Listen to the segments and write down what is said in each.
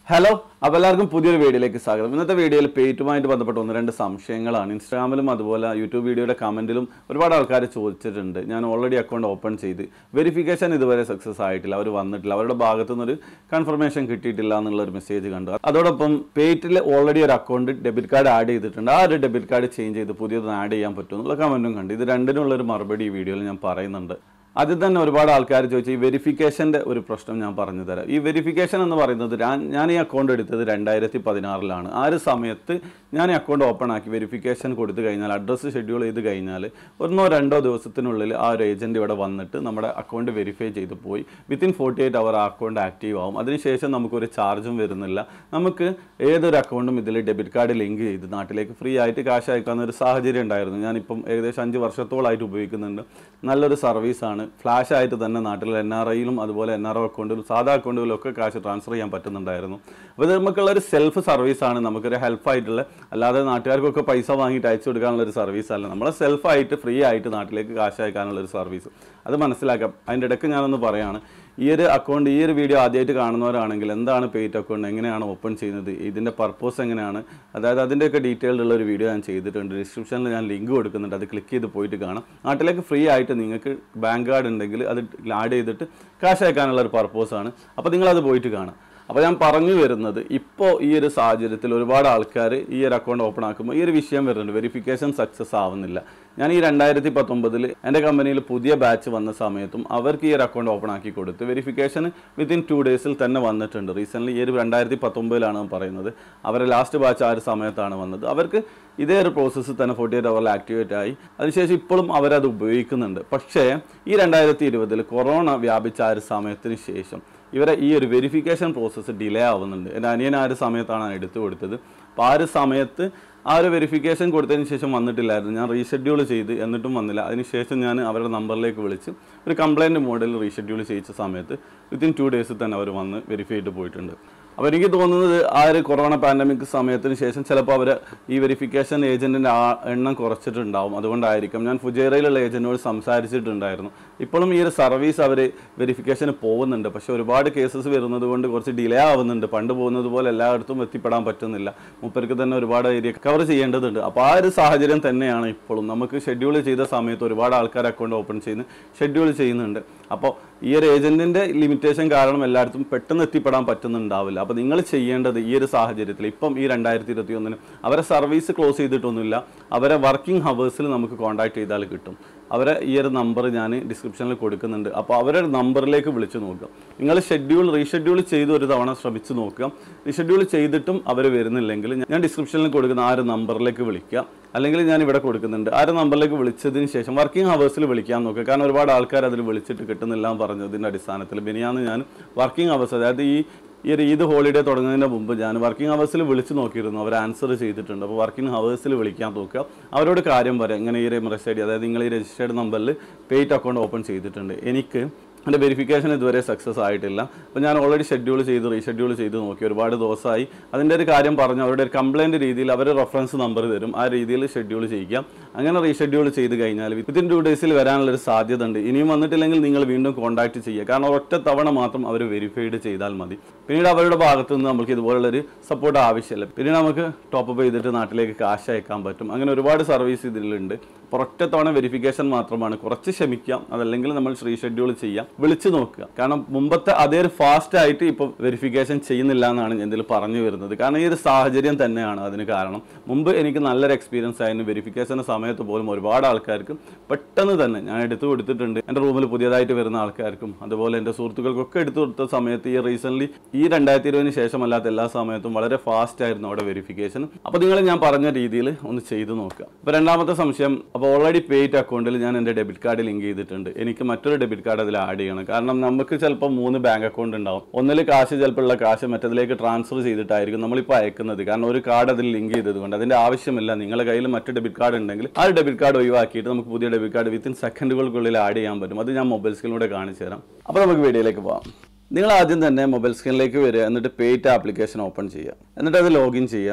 hello അപ്പോൾ എല്ലാവർക്കും പുതിയൊരു വീഡിയോയിലേക്ക് സ്വാഗതം ഇന്നത്തെ വീഡിയോയിൽ പേറ്റുമായിട്ട് ബന്ധപ്പെട്ട ഒന്ന് രണ്ട് സംശയങ്ങളാണ് ഇൻസ്റ്റാഗ്രാമിലും അതുപോലെ യൂട്യൂബ് വീഡിയോയുടെ കമൻറ്റിലും ഒരുപാട് ആൾക്കാർ ചോദിച്ചിട്ടുണ്ട് ഞാൻ ഓൾറെഡി അക്കൗണ്ട് ഓപ്പൺ ചെയ്ത് വെരിഫിക്കേഷൻ ഇതുവരെ സക്സസ് ആയിട്ടില്ല അവർ വന്നിട്ടില്ല അവരുടെ ഭാഗത്തു നിന്നൊരു കൺഫർമേഷൻ കിട്ടിയിട്ടില്ല എന്നുള്ള ഒരു മെസ്സേജ് കണ്ടു അതോടൊപ്പം പേറ്റിൽ ഓൾറെഡി ഒരു അക്കൗണ്ട് ഡെബിറ്റ് കാർഡ് ആഡ് ചെയ്തിട്ടുണ്ട് ആ ഒരു ഡെബിറ്റ് കാർഡ് ചേഞ്ച് ചെയ്ത് പുതിയത് ആഡ് ചെയ്യാൻ പറ്റും എന്നുള്ള കമൻറ്റും കണ്ടു ഇത് രണ്ടിനുള്ള ഒരു മറുപടി ഈ വീഡിയോയിൽ ഞാൻ പറയുന്നുണ്ട് അതിൽ തന്നെ ഒരുപാട് ആൾക്കാർ ചോദിച്ചു ഈ വെരിഫിക്കേഷൻ്റെ ഒരു പ്രശ്നം ഞാൻ പറഞ്ഞു തരാം ഈ വെരിഫിക്കേഷൻ എന്ന് പറയുന്നത് ഞാൻ ഞാൻ ഈ അക്കൗണ്ട് എടുത്തത് രണ്ടായിരത്തി പതിനാറിലാണ് ആ ഒരു സമയത്ത് ഞാൻ ഈ അക്കൗണ്ട് ഓപ്പൺ ആക്കി വെരിഫിക്കേഷൻ കൊടുത്തു കഴിഞ്ഞാൽ അഡ്രസ്സ് ഷെഡ്യൂൾ ചെയ്ത് കഴിഞ്ഞാൽ ഒന്നോ രണ്ടോ ദിവസത്തിനുള്ളിൽ ആ ഒരു ഏജൻറ്റ് ഇവിടെ വന്നിട്ട് നമ്മുടെ അക്കൗണ്ട് വെരിഫൈ ചെയ്ത് പോയി വിത്തിൻ ഫോർട്ടി എയ്റ്റ് അവർ ആ അക്കൗണ്ട് ആക്റ്റീവ് ആവും അതിനുശേഷം നമുക്കൊരു ചാർജും വരുന്നില്ല നമുക്ക് ഏതൊരു അക്കൗണ്ടും ഇതിൽ ഡെബിറ്റ് കാർഡ് ലിങ്ക് ചെയ്ത് നാട്ടിലേക്ക് ഫ്രീ ആയിട്ട് കാശ് അയക്കാവുന്ന ഒരു സാഹചര്യം ഉണ്ടായിരുന്നു ഞാനിപ്പം ഏകദേശം അഞ്ച് വർഷത്തോളമായിട്ട് ഉപയോഗിക്കുന്നുണ്ട് നല്ലൊരു സർവീസാണ് ഫ്ലാഷ് ആയിട്ട് തന്നെ നാട്ടിൽ എൻ ആർ ഐയിലും അതുപോലെ എൻ ആർ ഒ അക്കൗണ്ടിലും സാധാ അക്കൗണ്ടുകളിലും ഒക്കെ കാശ് ട്രാൻസ്ഫർ ചെയ്യാൻ പറ്റുന്നുണ്ടായിരുന്നു അപ്പോൾ ഇത് നമുക്കുള്ള ഒരു സെൽഫ് സർവീസാണ് നമുക്കൊരു ഹെൽപ്പായിട്ടുള്ള അല്ലാതെ നാട്ടുകാർക്കൊക്കെ പൈസ വാങ്ങിയിട്ട് അയച്ചു കൊടുക്കാനുള്ള ഒരു സർവീസ് അല്ല നമ്മളെ സെൽഫായിട്ട് ഫ്രീ ആയിട്ട് നാട്ടിലേക്ക് കാശ് അയക്കാനുള്ള ഒരു സർവീസ് അത് മനസ്സിലാക്കാം അതിൻ്റെ ഇടയ്ക്ക് ഞാനൊന്ന് പറയാണ് ഈ ഒരു അക്കൗണ്ട് ഈ ഒരു വീഡിയോ ആദ്യമായിട്ട് കാണുന്നവരാണെങ്കിൽ എന്താണ് പേയ്റ്റ് അക്കൗണ്ട് എങ്ങനെയാണ് ഓപ്പൺ ചെയ്യുന്നത് ഇതിൻ്റെ പർപ്പസ് എങ്ങനെയാണ് അതായത് അതിൻ്റെയൊക്കെ ഡീറ്റെയിൽഡ് ഉള്ള ഒരു വീഡിയോ ഞാൻ ചെയ്തിട്ടുണ്ട് ഡിസ്ക്രിപ്ഷനിൽ ഞാൻ ലിങ്ക് കൊടുക്കുന്നുണ്ട് അത് ക്ലിക്ക് ചെയ്ത് പോയിട്ട് കാണാം നാട്ടിലേക്ക് ഫ്രീ ആയിട്ട് നിങ്ങൾക്ക് ബാങ്ക് കാർഡ് ഉണ്ടെങ്കിൽ അത് ആഡ് ചെയ്തിട്ട് കാശ് അയക്കാനുള്ള ഒരു പർപ്പസാണ് അപ്പോൾ നിങ്ങളത് പോയിട്ട് കാണാം അപ്പോൾ ഞാൻ പറഞ്ഞു വരുന്നത് ഇപ്പോൾ ഈ ഒരു സാഹചര്യത്തിൽ ഒരുപാട് ആൾക്കാർ ഈ ഒരു അക്കൗണ്ട് ഓപ്പൺ ആക്കുമ്പോൾ ഈ ഒരു വിഷയം വരുന്നുണ്ട് വെരിഫിക്കേഷൻ സക്സസ് ആവുന്നില്ല ഞാൻ ഈ രണ്ടായിരത്തി പത്തൊമ്പതിൽ എൻ്റെ കമ്പനിയിൽ പുതിയ ബാച്ച് വന്ന സമയത്തും അവർക്ക് ഈ ഒരു അക്കൗണ്ട് ഓപ്പൺ ആക്കി കൊടുത്ത് വെരിഫിക്കേഷൻ വിത്തിൻ ടു ഡേയ്സിൽ തന്നെ വന്നിട്ടുണ്ട് റീസെൻ്റ്ലി ഈ ഒരു രണ്ടായിരത്തി പത്തൊമ്പതിലാണ് ഞാൻ പറയുന്നത് അവരെ ലാസ്റ്റ് ബാച്ച് ആ ഒരു സമയത്താണ് വന്നത് അവർക്ക് ഇതേ ഒരു പ്രോസസ്സ് തന്നെ ഫോർട്ടി എയ്റ്റ് അവറിൽ ആക്ടിവേറ്റ് ആയി അതിനുശേഷം ഇപ്പോഴും അവരത് ഉപയോഗിക്കുന്നുണ്ട് പക്ഷേ ഈ രണ്ടായിരത്തി ഇരുപതിൽ കൊറോണ വ്യാപിച്ച ആ ഒരു സമയത്തിന് ശേഷം ഇവരെ ഈ ഒരു വെരിഫിക്കേഷൻ പ്രോസസ്സ് ഡിലേ ആവുന്നുണ്ട് എൻ്റെ അനിയൻ ആ ഒരു സമയത്താണ് ഞാൻ എടുത്തു കൊടുത്തത് അപ്പോൾ ആ ഒരു സമയത്ത് ആ ഒരു വെരിഫിക്കേഷൻ കൊടുത്തതിന് ശേഷം വന്നിട്ടില്ലായിരുന്നു ഞാൻ റീഷെഡ്യൂൾ ചെയ്ത് എന്നിട്ടും വന്നില്ല അതിനുശേഷം ഞാൻ അവരുടെ നമ്പറിലേക്ക് വിളിച്ച് ഒരു കംപ്ലയിൻറ്റ് മോഡൽ റീഷെഡ്യൂൾ ചെയ്യിച്ച സമയത്ത് വിത്തിൻ ടു ഡേയ്സിൽ തന്നെ അവർ വന്ന് വെരിഫൈ ചെയ്ത് പോയിട്ടുണ്ട് അപ്പോൾ എനിക്ക് തോന്നുന്നത് ആ ഒരു കൊറോണ പാൻഡമിക് സമയത്തിന് ശേഷം ചിലപ്പോൾ അവർ ഈ വെരിഫിക്കേഷൻ ഏജൻറ്റിൻ്റെ ആ എണ്ണം കുറച്ചിട്ടുണ്ടാവും അതുകൊണ്ടായിരിക്കും ഞാൻ ഫുജേറയിലുള്ള ഏജൻറ്റിനോട് സംസാരിച്ചിട്ടുണ്ടായിരുന്നു ഇപ്പോഴും ഈ ഒരു സർവീസ് അവർ വെരിഫിക്കേഷന് പോകുന്നുണ്ട് പക്ഷേ ഒരുപാട് കേസസ് വരുന്നത് കൊണ്ട് കുറച്ച് ഡിലേ ആവുന്നുണ്ട് പണ്ട് പോകുന്നത് പോലെ എല്ലായിടത്തും എത്തിപ്പെടാൻ പറ്റുന്നില്ല മൂപ്പർക്ക് തന്നെ ഒരുപാട് ഏരിയ കവർ ചെയ്യേണ്ടതുണ്ട് അപ്പോൾ ആ ഒരു സാഹചര്യം തന്നെയാണ് ഇപ്പോഴും നമുക്ക് ഷെഡ്യൂൾ ചെയ്ത സമയത്ത് ഒരുപാട് ആൾക്കാർ അക്കൗണ്ട് ഓപ്പൺ ചെയ്യുന്നു ഷെഡ്യൂൾ ചെയ്യുന്നുണ്ട് അപ്പോൾ ഈ ഒരു ഏജൻറ്റിൻ്റെ ലിമിറ്റേഷൻ കാരണം എല്ലായിടത്തും പെട്ടെന്ന് എത്തിപ്പെടാൻ പറ്റുന്നുണ്ടാവില്ല അപ്പോൾ നിങ്ങൾ ചെയ്യേണ്ടത് ഈ ഒരു സാഹചര്യത്തിൽ ഇപ്പം ഈ രണ്ടായിരത്തി ഇരുപത്തി ഒന്നിന് അവരെ സർവീസ് ക്ലോസ് ചെയ്തിട്ടൊന്നുമില്ല അവരെ വർക്കിംഗ് ഹവേഴ്സിൽ നമുക്ക് കോൺടാക്ട് ചെയ്താൽ കിട്ടും അവരെ ഈ ഒരു നമ്പർ ഞാൻ ഡിസ്ക്രിപ്ഷനിൽ കൊടുക്കുന്നുണ്ട് അപ്പോൾ അവരുടെ നമ്പറിലേക്ക് വിളിച്ച് നോക്കുക നിങ്ങൾ ഷെഡ്യൂൾ റീഷെഡ്യൂൾ ചെയ്ത് ഒരു തവണ ശ്രമിച്ച് നോക്കുക റീഷെഡ്യൂൾ ചെയ്തിട്ടും അവർ വരുന്നില്ലെങ്കിൽ ഞാൻ ഡിസ്ക്രിപ്ഷനിൽ കൊടുക്കുന്ന ആ ഒരു നമ്പറിലേക്ക് വിളിക്കുക അല്ലെങ്കിൽ ഞാൻ ഇവിടെ കൊടുക്കുന്നുണ്ട് ആ ഒരു നമ്പറിലേക്ക് വിളിച്ചതിന് ശേഷം വർക്കിംഗ് ഹവേഴ്സിൽ വിളിക്കാൻ നോക്കുക കാരണം ഒരുപാട് ആൾക്കാർ അതിൽ വിളിച്ചിട്ട് കിട്ടുന്നില്ല എന്ന് പറഞ്ഞതിൻ്റെ അടിസ്ഥാനത്തിൽ ബിനിയാന്ന് ഞാൻ വർക്കിംഗ് ഹവേഴ്സ് അതായത് ഈ ഈ ഒരു ഈദ് ഹോളിഡേ തുടങ്ങുന്നതിന് മുമ്പ് ഞാൻ വർക്കിംഗ് ഹവേഴ്സിൽ വിളിച്ച് നോക്കിയിരുന്നു അവർ ആൻസർ ചെയ്തിട്ടുണ്ട് അപ്പോൾ വർക്കിംഗ് ഹവേഴ്സിൽ വിളിക്കാൻ നോക്കുക അവരോട് കാര്യം പറയാം ഇങ്ങനെ ഈ രജിസ്റ്റേഡ് അതായത് നിങ്ങൾ ഈ രജിസ്റ്റേർഡ് നമ്പറിൽ പേയ്റ്റ് അക്കൗണ്ട് ഓപ്പൺ ചെയ്തിട്ടുണ്ട് എനിക്ക് എൻ്റെ വെരിഫിക്കേഷൻ ഇതുവരെ സക്സസ് ആയിട്ടില്ല അപ്പോൾ ഞാൻ ഓൾറെഡി ഷെഡ്യൂൾ ചെയ്ത് റീഷെഡ്യൂൾ ചെയ്ത് നോക്കി ഒരുപാട് ദിവസമായി അതിൻ്റെ ഒരു കാര്യം പറഞ്ഞു അവരുടെ ഒരു കംപ്ലയിൻറ്റ് രീതിയിൽ അവർ റെഫറൻസ് നമ്പർ തരും ആ രീതിയിൽ ഷെഡ്യൂൾ ചെയ്യിക്കാം അങ്ങനെ റീഷെഡ്യൂൾ ചെയ്ത് കഴിഞ്ഞാൽ വിത്തിൻ ടു ഡേയ്സിൽ വരാനുള്ളൊരു സാധ്യത ഉണ്ട് ഇനിയും വന്നിട്ടില്ലെങ്കിൽ നിങ്ങൾ വീണ്ടും കോൺടാക്ട് ചെയ്യുക കാരണം ഒറ്റ തവണ മാത്രം അവർ വെരിഫൈഡ് ചെയ്താൽ മതി പിന്നീട് അവരുടെ ഭാഗത്തു നിന്ന് നമുക്ക് ഇതുപോലുള്ളൊരു സപ്പോർട്ട് ആവശ്യമില്ല പിന്നീട് നമുക്ക് ടോപ്പ് അപ്പ് ചെയ്തിട്ട് നാട്ടിലേക്ക് കാശ് അയക്കാൻ പറ്റും അങ്ങനെ ഒരുപാട് സർവീസ് ഇതിലുണ്ട് അപ്പോൾ ഒറ്റ തവണ വെരിഫിക്കേഷൻ മാത്രമാണ് കുറച്ച് ക്ഷമിക്കാം അതല്ലെങ്കിൽ നമ്മൾ റീഷെഡ്യൂൾ ചെയ്യാം വിളിച്ചു നോക്കുക കാരണം മുമ്പത്തെ അതേ ഒരു ഫാസ്റ്റ് ആയിട്ട് ഇപ്പോൾ വെരിഫിക്കേഷൻ ചെയ്യുന്നില്ല എന്നാണ് ഞാൻ ഇതിൽ പറഞ്ഞു വരുന്നത് കാരണം ഈ ഒരു സാഹചര്യം തന്നെയാണ് അതിന് കാരണം മുമ്പ് എനിക്ക് നല്ലൊരു എക്സ്പീരിയൻസ് ആയിരുന്നു വെരിഫിക്കേഷൻ്റെ സമയത്ത് പോലും ഒരുപാട് ആൾക്കാർക്ക് പെട്ടെന്ന് തന്നെ ഞാൻ എടുത്തു കൊടുത്തിട്ടുണ്ട് എൻ്റെ റൂമിൽ പുതിയതായിട്ട് വരുന്ന ആൾക്കാർക്കും അതുപോലെ എൻ്റെ സുഹൃത്തുക്കൾക്കൊക്കെ എടുത്തു കൊടുത്ത സമയത്ത് ഈ റീസെൻ്റ്ലി ഈ രണ്ടായിരത്തി ഇരുപതിന് ശേഷമല്ലാത്ത എല്ലാ സമയത്തും വളരെ ഫാസ്റ്റ് ആയിരുന്നു അവിടെ വെരിഫിക്കേഷൻ അപ്പോൾ നിങ്ങൾ ഞാൻ പറഞ്ഞ രീതിയിൽ ഒന്ന് ചെയ്തു നോക്കുക അപ്പോൾ രണ്ടാമത്തെ സംശയം അപ്പോൾ ഓൾറെഡി പേയ്റ്റ് അക്കൗണ്ടിൽ ഞാൻ എൻ്റെ ഡെബിറ്റ് കാർഡ് ലിങ്ക് ചെയ്തിട്ടുണ്ട് എനിക്ക് മറ്റൊരു ഡെബിറ്റ് കാർഡ് അതിൽ ആഡ് ചെയ്യണം കാരണം നമുക്ക് ചിലപ്പോൾ മൂന്ന് ബാങ്ക് അക്കൗണ്ട് ഉണ്ടാവും ഒന്നിൽ കാശ് ചിലപ്പോൾ ഉള്ള കാശ് മറ്റതിലേക്ക് ട്രാൻസ്ഫർ ചെയ്തിട്ടായിരിക്കും നമ്മളിപ്പോൾ അയക്കുന്നത് കാരണം ഒരു കാർഡ് അതിൽ ലിങ്ക് ചെയ്തതുകൊണ്ട് അതിൻ്റെ ആവശ്യമില്ല നിങ്ങളുടെ കയ്യിൽ മറ്റു ഡെബിറ്റ് കാർഡ് ഉണ്ടെങ്കിൽ ആ ഡെബിറ്റ് കാർഡ് ഒഴിവാക്കിയിട്ട് നമുക്ക് പുതിയ ഡെബിറ്റ് കാർഡ് വിത്തിൻ സെക്കൻഡുകൾക്കുള്ളിൽ ആഡ് ചെയ്യാൻ പറ്റും അത് ഞാൻ മൊബൈൽ സ്ക്രീനിലൂടെ കാണിച്ചു തരാം അപ്പോൾ നമുക്ക് വീഡിയോയിലേക്ക് പോകാം നിങ്ങൾ ആദ്യം തന്നെ മൊബൈൽ സ്ക്രീനിലേക്ക് വരിക എന്നിട്ട് പേയ്റ്റ് ആപ്ലിക്കേഷൻ ഓപ്പൺ ചെയ്യുക എന്നിട്ട് അത് ലോഗിൻ ചെയ്യുക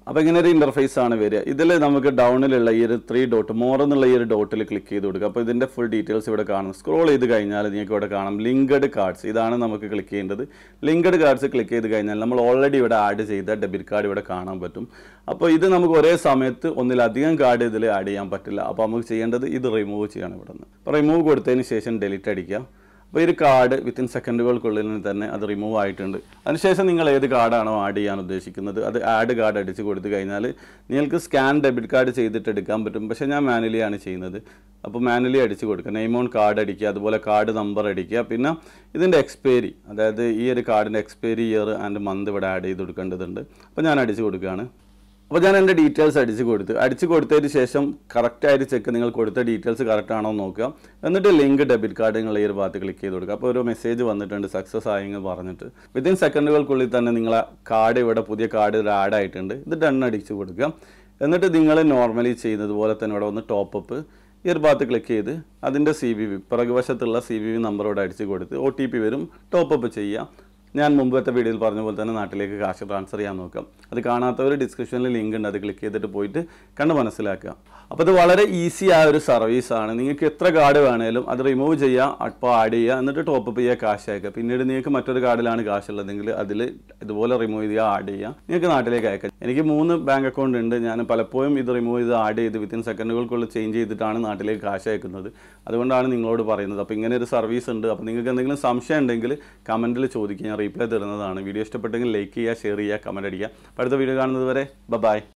അപ്പോൾ ഇങ്ങനെ ഒരു ഇന്റർഫേസ് ആണ് വരിക ഇതിൽ നമുക്ക് ഡൗണിലുള്ള ഈ ഒരു ത്രീ ഡോട്ട് മോർ എന്നുള്ള ഈ ഒരു ഡോട്ടിൽ ക്ലിക്ക് ചെയ്ത് കൊടുക്കുക അപ്പോൾ ഇതിന്റെ ഫുൾ ഡീറ്റെയിൽസ് ഇവിടെ കാണും സ്ക്രോൾ ചെയ്ത് കഴിഞ്ഞാൽ നിങ്ങൾക്ക് ഇവിടെ കാണാം ലിങ്കഡ് കാർഡ്സ് ഇതാണ് നമുക്ക് ക്ലിക്ക് ചെയ്യേണ്ടത് ലിങ്കഡ് കാർഡ്സ് ക്ലിക്ക് ചെയ്ത് കഴിഞ്ഞാൽ നമ്മൾ ഓൾറെഡി ഇവിടെ ആഡ് ചെയ്ത ഡെബിറ്റ് കാർഡ് ഇവിടെ കാണാൻ പറ്റും അപ്പോൾ ഇത് നമുക്ക് ഒരേ സമയത്ത് ഒന്നിലധികം കാർഡ് ഇതിൽ ആഡ് ചെയ്യാൻ പറ്റില്ല അപ്പോൾ നമുക്ക് ചെയ്യേണ്ടത് ഇത് റിമൂവ് ചെയ്യണം ഇവിടെ നിന്ന് അപ്പോൾ റിമൂവ് കൊടുത്തതിന് ശേഷം ഡെലിറ്റ് അടിക്കുക അപ്പോൾ ഈ ഒരു കാർഡ് വിത്തിൻ സെക്കൻഡുകൾക്കുള്ളിൽ തന്നെ അത് റിമൂവ് ആയിട്ടുണ്ട് അതിനുശേഷം നിങ്ങൾ ഏത് കാർഡാണോ ആഡ് ചെയ്യാൻ ഉദ്ദേശിക്കുന്നത് അത് ആഡ് കാർഡ് അടിച്ച് കൊടുത്തു കഴിഞ്ഞാൽ നിങ്ങൾക്ക് സ്കാൻ ഡെബിറ്റ് കാർഡ് ചെയ്തിട്ട് എടുക്കാൻ പറ്റും പക്ഷേ ഞാൻ മാനുവലി ആണ് ചെയ്യുന്നത് അപ്പോൾ മാനുവലി അടിച്ച് കൊടുക്കുക നെയിം ഓൺ കാർഡ് അടിക്കുക അതുപോലെ കാർഡ് നമ്പർ അടിക്കുക പിന്നെ ഇതിൻ്റെ എക്സ്പയറി അതായത് ഈ ഒരു കാർഡിൻ്റെ എക്സ്പയറി ഇയർ ആൻഡ് മന്ത് ഇവിടെ ആഡ് ചെയ്ത് കൊടുക്കേണ്ടതുണ്ട് അപ്പോൾ ഞാൻ അടിച്ച് കൊടുക്കുകയാണ് അപ്പോൾ ഞാൻ എൻ്റെ ഡീറ്റെയിൽസ് അടിച്ച് കൊടുത്തു അടിച്ച് കൊടുത്തതിന് ശേഷം കറക്റ്റായിട്ട് ചെക്ക് നിങ്ങൾ കൊടുത്ത ഡീറ്റെയിൽസ് കറക്റ്റ് ആണോ എന്ന് നോക്കുക എന്നിട്ട് ലിങ്ക് ഡെബിറ്റ് കാർഡ് നിങ്ങൾ ഈ ഒരു ഭാഗത്ത് ക്ലിക്ക് ചെയ്ത് കൊടുക്കുക അപ്പോൾ ഒരു മെസ്സേജ് വന്നിട്ടുണ്ട് സക്സസ് ആയെന്ന് പറഞ്ഞിട്ട് വിത്തിൻ സെക്കൻഡുകൾക്കുള്ളിൽ തന്നെ നിങ്ങളെ കാർഡ് ഇവിടെ പുതിയ കാർഡ് ഇത് ആഡ് ആയിട്ടുണ്ട് ഇത് ഡൺ അടിച്ച് കൊടുക്കുക എന്നിട്ട് നിങ്ങൾ നോർമലി ചെയ്യുന്നത് പോലെ തന്നെ ഇവിടെ വന്ന് ടോപ്പ് അപ്പ് ഈ ഒരു ഭാഗത്ത് ക്ലിക്ക് ചെയ്ത് അതിൻ്റെ സി വി വി പിറകുവശത്തുള്ള സി വി വി നമ്പർ ഇവിടെ അടിച്ച് കൊടുത്ത് ഒ ടി പി വരും ടോപ്പ് അപ്പ് ചെയ്യുക ഞാൻ മുമ്പത്തെ വീഡിയോയിൽ പറഞ്ഞ പോലെ തന്നെ നാട്ടിലേക്ക് കാശ് ട്രാൻസ്ഫർ ചെയ്യാൻ നോക്കാം അത് കാണാത്തവർ ഡിസ്ക്രിപ്ഷനിൽ ലിങ്ക് ഉണ്ട് അത് ക്ലിക്ക് ചെയ്തിട്ട് പോയിട്ട് കണ്ട് മനസ്സിലാക്കുക അപ്പോൾ ഇത് വളരെ ഈസി ആയ ഒരു സർവീസാണ് നിങ്ങൾക്ക് എത്ര കാർഡ് വേണേലും അത് റിമൂവ് ചെയ്യുക അപ്പോൾ ആഡ് ചെയ്യുക എന്നിട്ട് ടോപ്പ് അപ്പ് ചെയ്യുക കാശ് അയക്കുക പിന്നീട് നിങ്ങൾക്ക് മറ്റൊരു കാർഡിലാണ് കാശ് ഉള്ളതെങ്കിൽ അതിൽ ഇതുപോലെ റിമൂവ് ചെയ്യുക ആഡ് ചെയ്യുക നിങ്ങൾക്ക് നാട്ടിലേക്ക് അയക്കാം എനിക്ക് മൂന്ന് ബാങ്ക് അക്കൗണ്ട് ഉണ്ട് ഞാൻ പലപ്പോഴും ഇത് റിമൂവ് ചെയ്ത് ആഡ് ചെയ്ത് വിത്തിൻ സെക്കൻഡുകൾക്കുള്ളിൽ ചേഞ്ച് ചെയ്തിട്ടാണ് നാട്ടിലേക്ക് കാശ് അയക്കുന്നത് അതുകൊണ്ടാണ് നിങ്ങളോട് പറയുന്നത് അപ്പോൾ ഇങ്ങനെ ഒരു സർവീസ് ഉണ്ട് അപ്പോൾ നിങ്ങൾക്ക് എന്തെങ്കിലും സംശയം ഉണ്ടെങ്കിൽ കമൻറ്റിൽ ചോദിക്കുക ഞാൻ റീപ്ലൈ തരുന്നതാണ് വീഡിയോ ഇഷ്ടപ്പെട്ടെങ്കിൽ ലൈക്ക് ചെയ്യുക ഷെയർ ചെയ്യുക കമൻറ്റ് അടിക്കുക അപ്പോൾ അടുത്ത വീഡിയോ കാണുന്നത് വരെ ബൈ